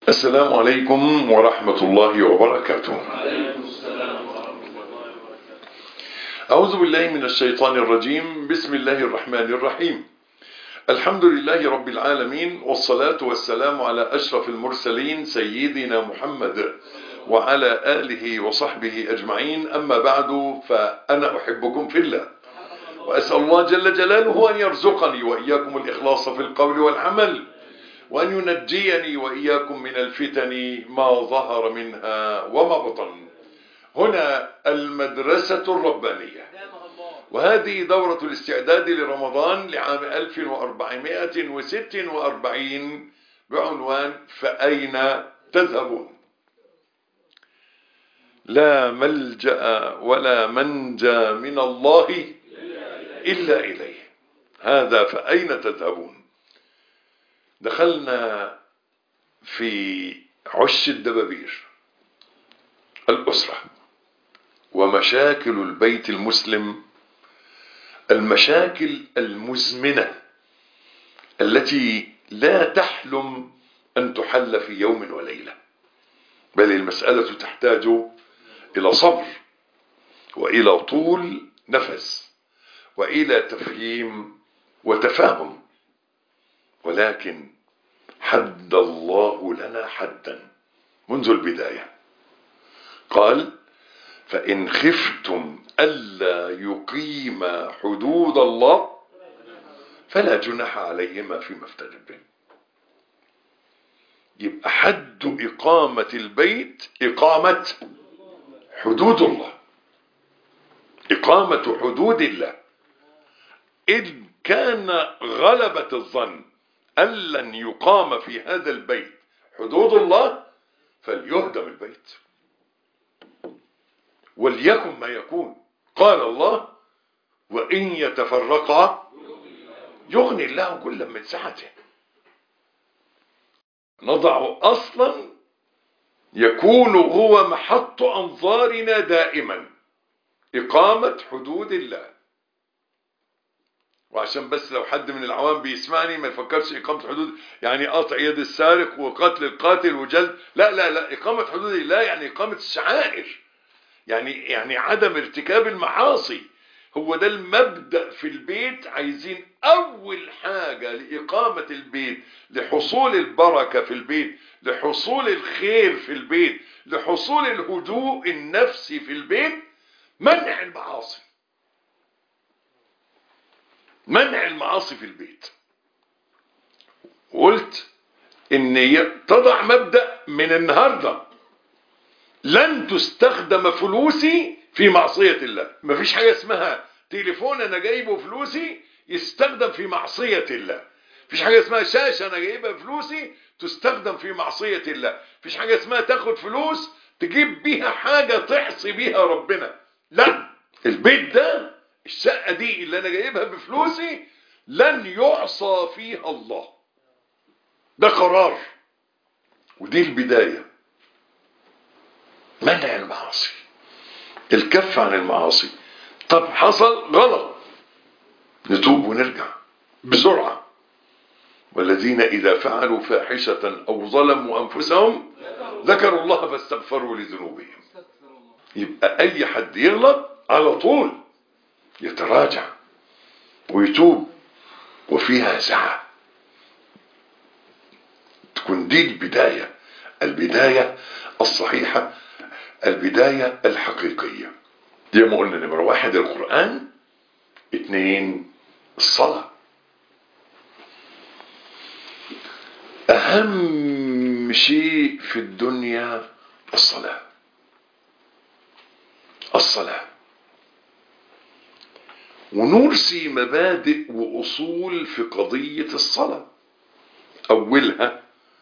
السلام عليكم ورحمة الله وبركاته أعوذ بالله من الشيطان الرجيم بسم الله الرحمن الرحيم الحمد لله رب العالمين والصلاة والسلام على أشرف المرسلين سيدنا محمد وعلى آله وصحبه أجمعين أما بعد فأنا أحبكم في الله وأسأل الله جل جلاله أن يرزقني وإياكم الإخلاص في القول والعمل وأن ينجيني وإياكم من الفتن ما ظهر منها وما بطن هنا المدرسة الربانية وهذه دورة الاستعداد لرمضان لعام 1446 بعنوان فأين تذهبون لا ملجأ ولا منجى من الله إلا إليه هذا فأين تذهبون دخلنا في عش الدبابير الأسرة ومشاكل البيت المسلم المشاكل المزمنة التي لا تحلم أن تحل في يوم وليلة بل المسألة تحتاج إلى صبر وإلى طول نفس وإلى تفهيم وتفاهم ولكن حد الله لنا حدا منذ البداية قال فإن خفتم ألا يقيم حدود الله فلا جناح عليهما فيما افتدت به يبقى حد إقامة البيت إقامة حدود الله إقامة حدود الله إن كان غلبة الظن أن لن يقام في هذا البيت حدود الله فليهدم البيت وليكن ما يكون قال الله وإن يتفرقا يغني الله كل من سعته نضع أصلا يكون هو محط أنظارنا دائما إقامة حدود الله وعشان بس لو حد من العوام بيسمعني ما يفكرش إقامة حدود يعني قطع يد السارق وقتل القاتل وجلد لا لا لا إقامة حدود الله يعني إقامة الشعائر يعني يعني عدم ارتكاب المعاصي هو ده المبدأ في البيت عايزين أول حاجة لإقامة البيت لحصول البركة في البيت لحصول الخير في البيت لحصول الهدوء النفسي في البيت منع المعاصي منع المعاصي في البيت قلت ان تضع مبدأ من النهاردة لن تستخدم فلوسي في معصية الله مفيش حاجة اسمها تليفون انا جايبه فلوسي يستخدم في معصية الله مفيش حاجة اسمها شاشة انا جايبها فلوسي تستخدم في معصية الله مفيش حاجة اسمها تاخد فلوس تجيب بيها حاجة تحصي بيها ربنا لا البيت ده الشقة دي اللي انا جايبها بفلوسي لن يعصى فيها الله ده قرار ودي البداية منع المعاصي الكف عن المعاصي طب حصل غلط نتوب ونرجع بسرعة والذين إذا فعلوا فاحشة أو ظلموا أنفسهم ذكروا الله فاستغفروا لذنوبهم يبقى أي حد يغلط على طول يتراجع ويتوب وفيها سعة تكون دي البداية البداية الصحيحة البداية الحقيقية زي ما قلنا نمرة واحد القرآن اتنين الصلاة أهم شيء في الدنيا الصلاة الصلاة ونرسي مبادئ وأصول في قضية الصلاة أولها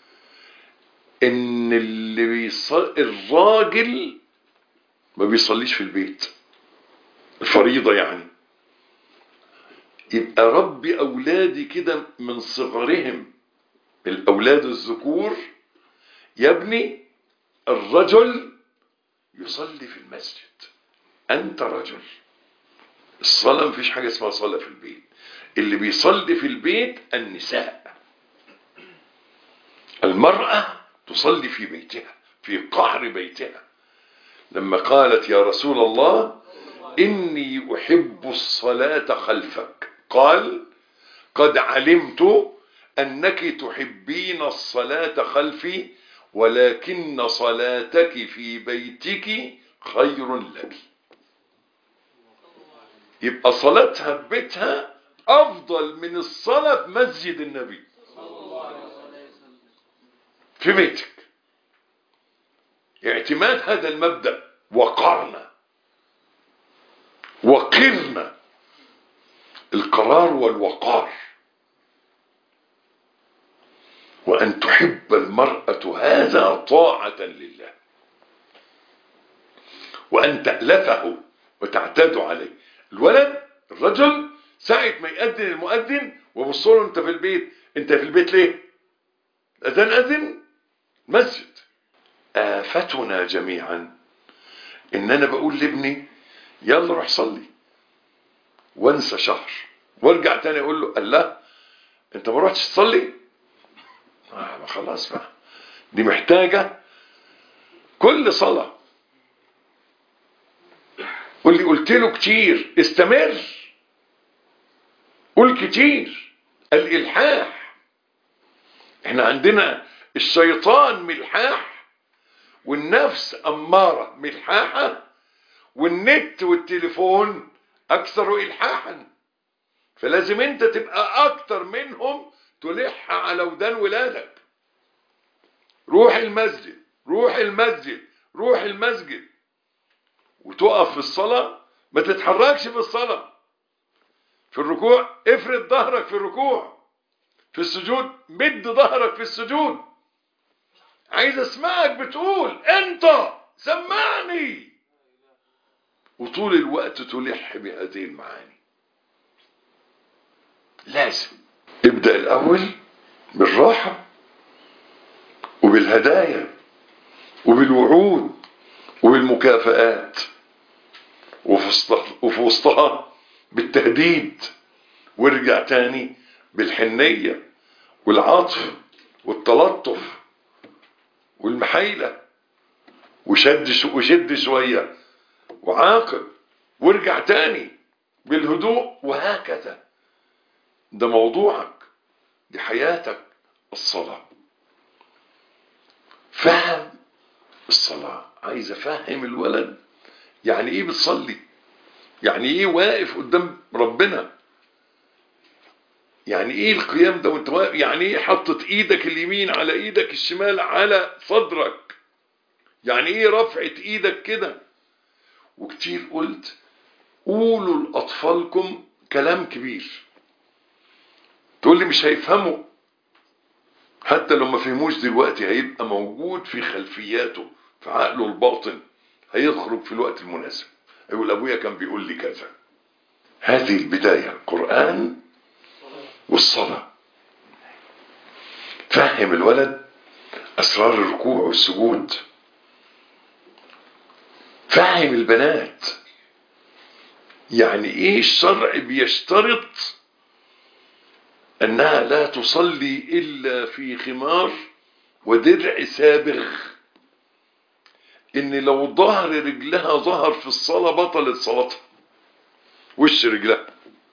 إن اللي بيصل الراجل ما بيصليش في البيت الفريضة يعني يبقى ربي أولادي كده من صغرهم الأولاد الذكور يا ابني الرجل يصلي في المسجد أنت رجل الصلاة مفيش حاجة اسمها صلاة في البيت اللي بيصلي في البيت النساء المرأة تصلي في بيتها في قعر بيتها لما قالت يا رسول الله إني أحب الصلاة خلفك قال قد علمت أنك تحبين الصلاة خلفي ولكن صلاتك في بيتك خير لك يبقى صلاتها في بيتها أفضل من الصلاة في مسجد النبي في بيتك اعتماد هذا المبدأ وقرنا وقرنا القرار والوقار وأن تحب المرأة هذا طاعة لله وأن تألفه وتعتاد عليه الولد الرجل ساعة ما يأذن المؤذن وبص له انت في البيت انت في البيت ليه الأذان أذن مسجد آفتنا جميعا ان انا بقول لابني يلا روح صلي وانسى شهر وارجع تاني اقول له الله انت ما رحتش تصلي آه ما خلاص بقى دي محتاجة كل صلاة واللي قلت له كتير استمر قول كتير الإلحاح احنا عندنا الشيطان ملحاح والنفس أمارة ملحاحة والنت والتليفون أكثر إلحاحا فلازم أنت تبقى أكتر منهم تلح على ودان ولادك روح المسجد روح المسجد روح المسجد وتقف في الصلاة ما تتحركش في الصلاة في الركوع افرد ظهرك في الركوع في السجود مد ظهرك في السجود عايز اسمعك بتقول انت سمعني وطول الوقت تلح بهذه المعاني لازم ابدأ الأول بالراحة وبالهدايا وبالوعود وبالمكافآت وفي وسطها بالتهديد وارجع تاني بالحنية والعطف والتلطف والمحايلة وشد شو وشد شوية وعاقب وارجع تاني بالهدوء وهكذا ده موضوعك دي حياتك الصلاة فهم الصلاة عايز افهم الولد يعني ايه بتصلي يعني ايه واقف قدام ربنا يعني ايه القيام ده وانت واقف يعني ايه حطت ايدك اليمين على ايدك الشمال على صدرك يعني ايه رفعت ايدك كده وكتير قلت قولوا لاطفالكم كلام كبير تقول لي مش هيفهموا حتى لو ما فهموش دلوقتي هيبقى موجود في خلفياته في عقله الباطن هيخرج في الوقت المناسب يقول ابويا كان بيقول لي كذا هذه البداية القرآن والصلاة فهم الولد أسرار الركوع والسجود فهم البنات يعني ايه الشرع بيشترط انها لا تصلي الا في خمار ودرع سابغ ان لو ظهر رجلها ظهر في الصلاة بطلت صلاتها وش رجلها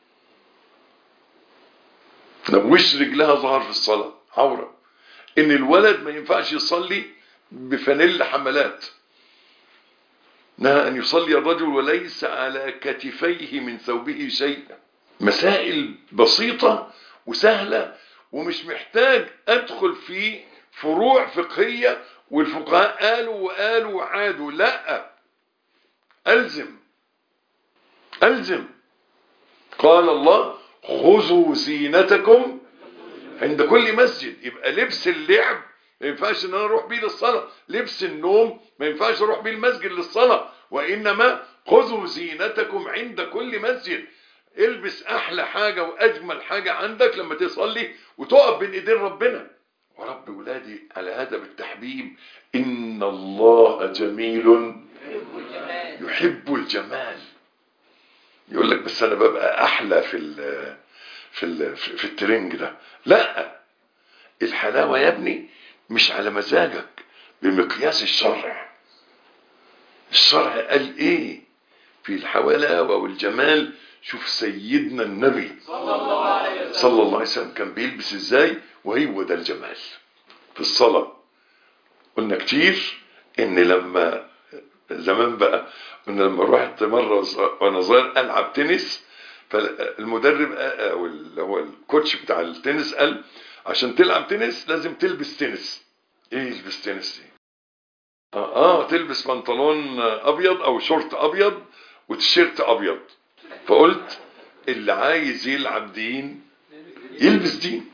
لو وش رجلها ظهر في الصلاة عورة ان الولد ما ينفعش يصلي بفانيل حملات نهى ان يصلي الرجل وليس على كتفيه من ثوبه شيء مسائل بسيطة وسهلة ومش محتاج ادخل في فروع فقهية والفقهاء قالوا وقالوا وعادوا لا ألزم ألزم قال الله خذوا زينتكم عند كل مسجد يبقى لبس اللعب ما ينفعش ان انا اروح بيه للصلاة لبس النوم ما ينفعش اروح بيه المسجد للصلاة وانما خذوا زينتكم عند كل مسجد البس احلى حاجة واجمل حاجة عندك لما تصلي وتقف بين ايدين ربنا ورب ولادي على هذا بالتحبيب ان الله جميل يحب الجمال يقول لك بس انا ببقى احلى في ال في ال في الترنج ده لا الحلاوه يا ابني مش على مزاجك بمقياس الشرع الشرع قال ايه في الحلاوة والجمال شوف سيدنا النبي صلى الله عليه وسلم كان بيلبس ازاي وهو ده الجمال في الصلاة قلنا كتير ان لما زمان بقى ان لما رحت مرة وانا صغير العب تنس فالمدرب او اللي هو الكوتش بتاع التنس قال عشان تلعب تنس لازم تلبس تنس ايه يلبس تنس دي اه, آه تلبس بنطلون ابيض او شورت ابيض وتيشيرت ابيض فقلت اللي عايز يلعب دين يلبس دين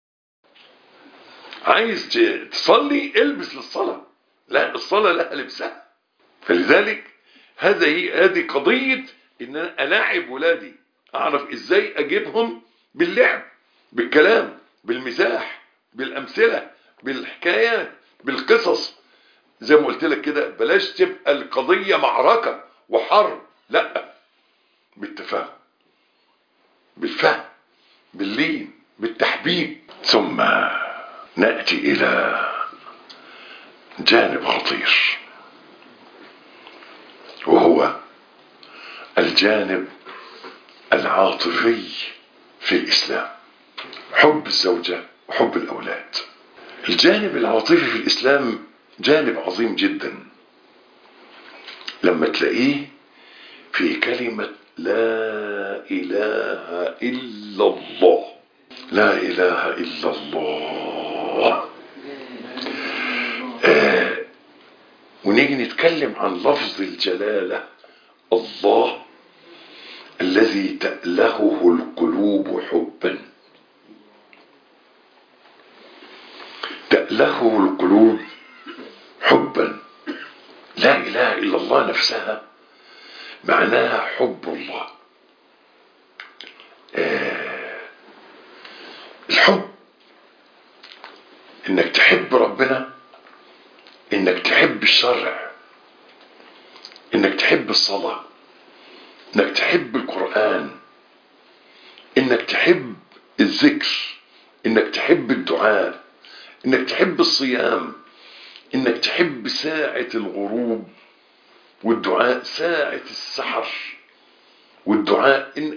عايز تصلي البس للصلاة لا الصلاة لها لبسها فلذلك هذه هذه قضية ان انا الاعب ولادي اعرف ازاي اجيبهم باللعب بالكلام بالمزاح بالامثلة بالحكايات بالقصص زي ما قلت لك كده بلاش تبقى القضية معركة وحرب لا بالتفاهم بالفهم باللين بالتحبيب ثم نأتي إلى جانب خطير وهو الجانب العاطفي في الإسلام حب الزوجة وحب الأولاد الجانب العاطفي في الإسلام جانب عظيم جدا لما تلاقيه في كلمة لا إله إلا الله لا إله إلا الله آه ونيجي نتكلم عن لفظ الجلالة الله الذي تألهه القلوب حبا تألهه القلوب حبا لا إله إلا الله نفسها معناها حب الله آه الحب انك تحب ربنا انك تحب الشرع انك تحب الصلاة انك تحب القرآن انك تحب الذكر انك تحب الدعاء انك تحب الصيام انك تحب ساعة الغروب والدعاء ساعة السحر والدعاء إن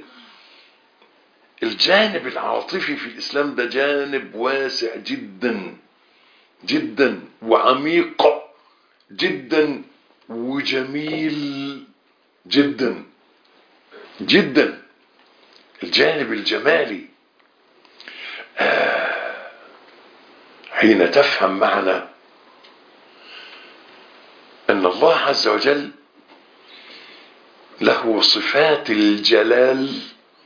الجانب العاطفي في الإسلام ده جانب واسع جدا جدا وعميق جدا وجميل جدا جدا الجانب الجمالي آه حين تفهم معنى أن الله عز وجل له صفات الجلال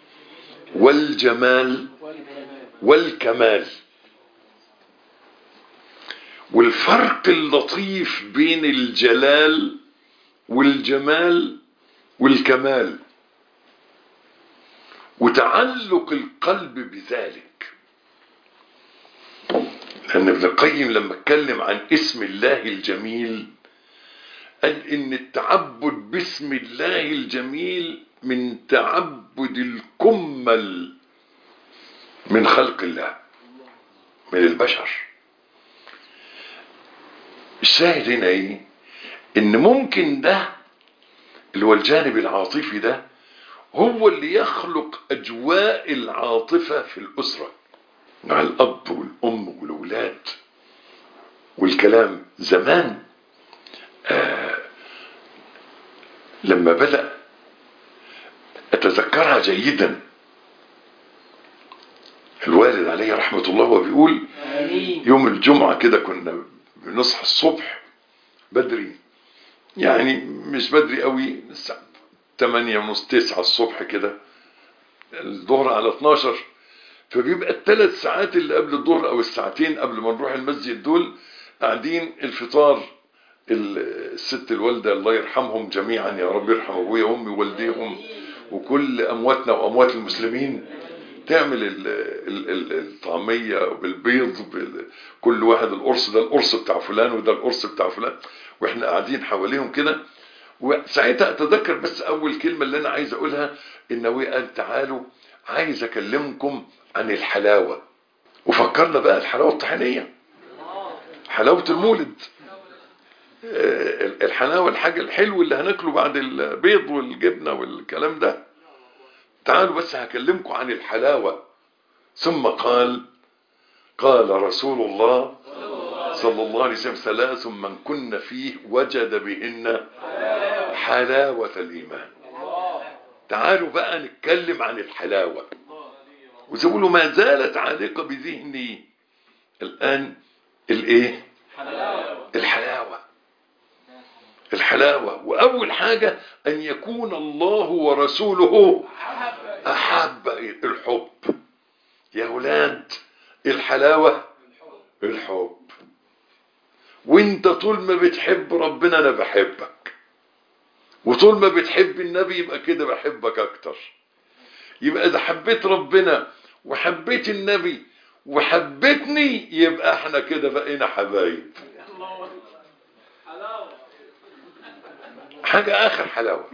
والجمال والكمال والفرق اللطيف بين الجلال والجمال والكمال وتعلق القلب بذلك لأن ابن القيم لما اتكلم عن اسم الله الجميل قال ان التعبد باسم الله الجميل من تعبد الكمل من خلق الله من البشر الشاهد هنا ايه ان ممكن ده اللي هو الجانب العاطفي ده هو اللي يخلق اجواء العاطفة في الاسرة مع الاب والام والاولاد والكلام زمان آه لما بدأ أتذكرها جيدا الوالد عليه رحمة الله وبيقول يوم الجمعة كده كنا بنصحى الصبح بدري يعني مش بدري قوي الساعة 8 ونص 9 الصبح كده الظهر على 12 فبيبقى الثلاث ساعات اللي قبل الظهر او الساعتين قبل ما نروح المسجد دول قاعدين الفطار الست الوالدة الله يرحمهم جميعا يا رب يرحم ابويا وامي ووالديهم وكل امواتنا واموات المسلمين تعمل ال ال ال الطعمية بالبيض كل واحد القرص ده القرص بتاع فلان وده القرص بتاع فلان واحنا قاعدين حواليهم كده وساعتها اتذكر بس اول كلمة اللي انا عايز اقولها انه قال تعالوا عايز اكلمكم عن الحلاوة وفكرنا بقى الحلاوة الطحينية حلاوة المولد آه، الحلاوة الحاجة الحلو اللي هناكله بعد البيض والجبنة والكلام ده تعالوا بس هكلمكم عن الحلاوة ثم قال قال رسول الله صلى الله عليه وسلم ثلاث من كن فيه وجد بهن حلاوة الإيمان تعالوا بقى نتكلم عن الحلاوة وزي ما زالت عالقة بذهني الآن الايه الحلاوة الحلاوة وأول حاجة أن يكون الله ورسوله أحب الحب يا أولاد الحلاوة الحب وانت طول ما بتحب ربنا أنا بحبك وطول ما بتحب النبي يبقى كده بحبك أكتر يبقى إذا حبيت ربنا وحبيت النبي وحبتني يبقى احنا كده بقينا حبايب حاجة آخر حلاوة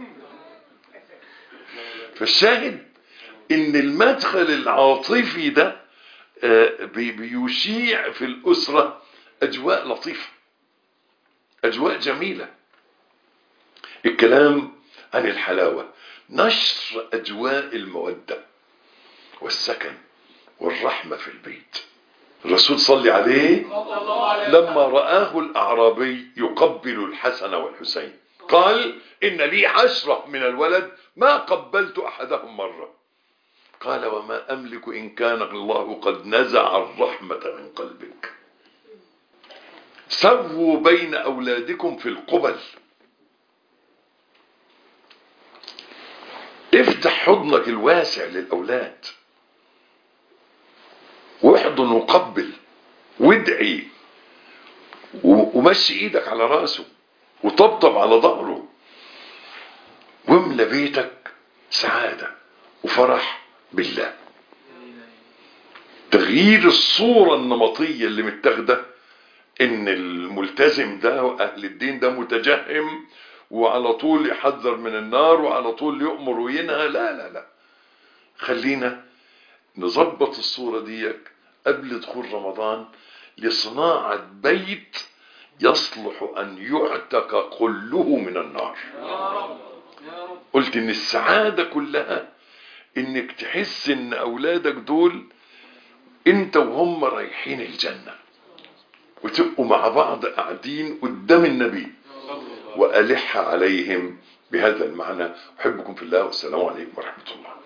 فالشاهد ان المدخل العاطفي ده آه، بي- بيشيع في الأسرة أجواء لطيفة أجواء جميلة الكلام عن الحلاوة نشر أجواء المودة والسكن والرحمة في البيت الرسول صلى عليه لما رآه الأعرابي يقبل الحسن والحسين قال إن لي عشرة من الولد ما قبلت أحدهم مرة قال وما أملك إن كان الله قد نزع الرحمة من قلبك سووا بين أولادكم في القبل افتح حضنك الواسع للأولاد واحضن وقبل وادعي و- ومشي ايدك على راسه وطبطب على ظهره واملى بيتك سعادة وفرح بالله تغيير الصورة النمطية اللي متاخده ان الملتزم ده واهل الدين ده متجهم وعلى طول يحذر من النار وعلى طول يؤمر وينهى لا لا لا خلينا نظبط الصورة ديك قبل دخول رمضان لصناعة بيت يصلح أن يعتق كله من النار قلت إن السعادة كلها إنك تحس إن أولادك دول أنت وهم رايحين الجنة وتبقوا مع بعض قاعدين قدام النبي وألح عليهم بهذا المعنى أحبكم في الله والسلام عليكم ورحمة الله